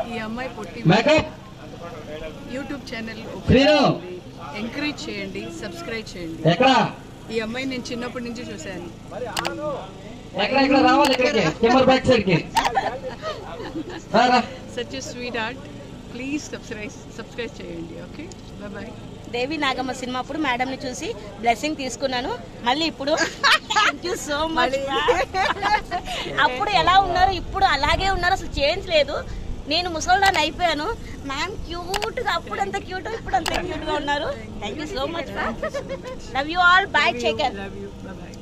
ఈ అమ్మాయి పుట్టి makeup YouTube channel Sriram. Encourage చేయండి సబ్స్క్రైబ్ చేయండి ఎక్కడ ఈ అమ్మాయి నేను చిన్నప్పటి నుంచి చూశాను ఎక్కడ ఎక్కడ రావాలి ఇక్కడికి కెమెరా బ్యాక్ సైడ్ కి రా, రా. Such sweet art please subscribe subscribe చేయండి okay bye bye Devi Nagamma cinema అప్పుడు మేడం ని చూసి బ్లెస్సింగ్ తీసుకున్నాను మళ్ళీ ఇప్పుడు థ్యాంక్ యూ సో మచ్ అప్పుడు ఎలా ఉన్నారు ఇప్పుడు అలాగే ఉన్నారు అసలు చేంజ్ లేదు నేను ముసల్దాన్ని అయిపోయాను మ్యామ్ క్యూట్ గా అప్పుడు అంత క్యూట్ ఇప్పుడు అంత క్యూట్ గా ఉన్నారు thank you so much love you all bye చెకర్ లవ్ యూ బాయ్